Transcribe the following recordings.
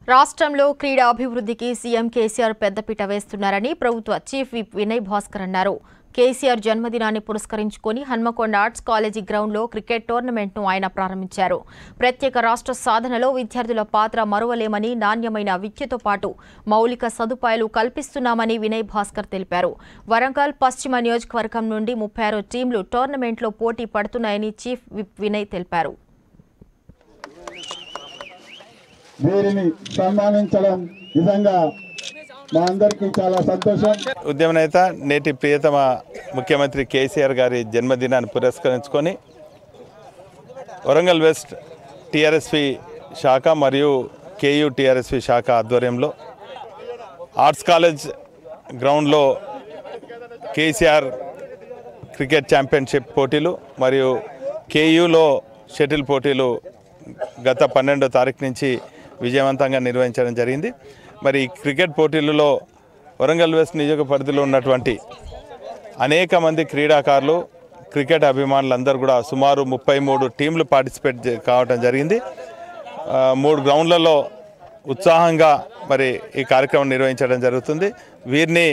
రాష్ట్రంలో క్రీడా అభివృద్ధికి సీఎం కేసీఆర్ పెద్దపీట వేస్తున్నారని ప్రభుత్వ చీఫ్ విప్ వినయ్ భాస్కర్ అన్నారు కేసీఆర్ జన్మదినాన్ని పురస్కరించుకొని హన్మకొండ ఆర్ట్స్ కాలేజీ గ్రౌండ్లో క్రికెట్ టోర్నమెంట్ను ఆయన ప్రారంభించారు ప్రత్యేక రాష్ట్ర సాధనలో విద్యార్థుల పాత్ర మరువలేమని నాణ్యమైన విద్యతో పాటు మౌలిక సదుపాయాలు కల్పిస్తున్నామని వినయ్ భాస్కర్ తెలిపారు వరంగల్ పశ్చిమ నియోజకవర్గం నుండి ముప్పై ఆరు టీంలు టోర్నమెంట్లో పోటీ పడుతున్నాయని చీఫ్ విప్ వినయ్ తెలిపారు వీరిని సన్మానించడం నిజంగా మా అందరికీ చాలా సంతోషం ఉద్యమ నేత నేటి ప్రియతమ ముఖ్యమంత్రి కేసీఆర్ గారి జన్మదినాన్ని పురస్కరించుకొని వరంగల్ వెస్ట్ టీఆర్ఎస్పి శాఖ మరియు కేయూ టీఆర్ఎస్పి శాఖ ఆధ్వర్యంలో ఆర్ట్స్ కాలేజ్ గ్రౌండ్లో కేసీఆర్ క్రికెట్ ఛాంపియన్షిప్ పోటీలు మరియు కేయూలో షటిల్ పోటీలు గత పన్నెండో తారీఖు నుంచి విజయవంతంగా నిర్వహించడం జరిగింది మరి ఈ క్రికెట్ పోటీలలో వరంగల్ వెస్ట్ నియోజక పరిధిలో ఉన్నటువంటి అనేక మంది క్రీడాకారులు క్రికెట్ అభిమానులందరూ కూడా సుమారు ముప్పై మూడు టీంలు పార్టిసిపేట్ చే- కావడం జరిగింది ఆ, మూడు గ్రౌండ్లలో ఉత్సాహంగా మరి ఈ కార్యక్రమం నిర్వహించడం జరుగుతుంది వీరిని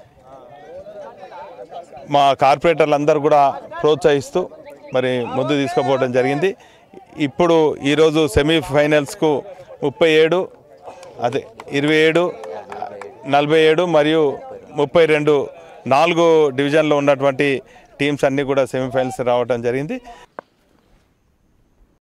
మా కార్పొరేటర్లు అందరూ కూడా ప్రోత్సహిస్తూ మరి ముందు తీసుకుపోవడం జరిగింది ఇప్పుడు ఈరోజు సెమీఫైనల్స్కు ముప్పై ఏడు అదే ఇరవై ఏడు నలభై ఏడు మరియు ముప్పై రెండు నాలుగు డివిజన్లో ఉన్నటువంటి టీమ్స్ అన్నీ కూడా సెమీఫైనల్స్ రావడం జరిగింది